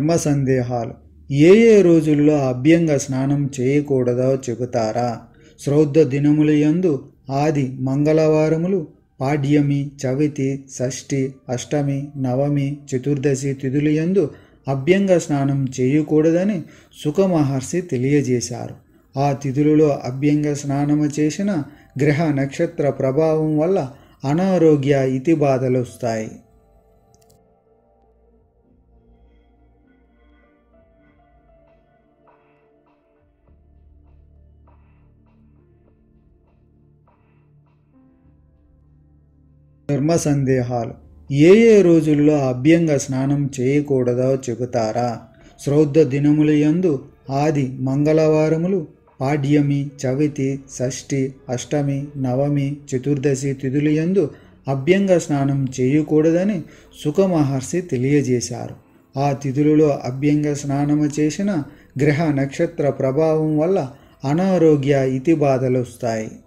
ధర్మ సందేహాలు ఏ ఏ రోజుల్లో అభ్యంగ స్నానం చేయకూడదో చెబుతారా శ్రౌద్ధ దినములు యందు ఆది మంగళవారములు పాడ్యమి చవితి షష్ఠి అష్టమి నవమి చతుర్దశి తిథులు యందు అభ్యంగ స్నానం చేయకూడదని సుఖమహర్షి తెలియజేశారు ఆ తిథులలో అభ్యంగ స్నానము చేసిన గ్రహ నక్షత్ర ప్రభావం వల్ల అనారోగ్య ఇతి బాధలు వస్తాయి ధర్మ సందేహాలు ఏ ఏ రోజుల్లో అభ్యంగ స్నానం చేయకూడదో చెబుతారా శ్రౌద్ధ దినములు యందు ఆది మంగళవారములు పాడ్యమి చవితి షష్ఠి అష్టమి నవమి చతుర్దశి తిథులు యందు అభ్యంగ స్నానం చేయకూడదని సుఖమహర్షి తెలియజేశారు ఆ తిథులలో అభ్యంగ స్నానము చేసిన గ్రహ నక్షత్ర ప్రభావం వల్ల అనారోగ్య ఇతి బాధలు వస్తాయి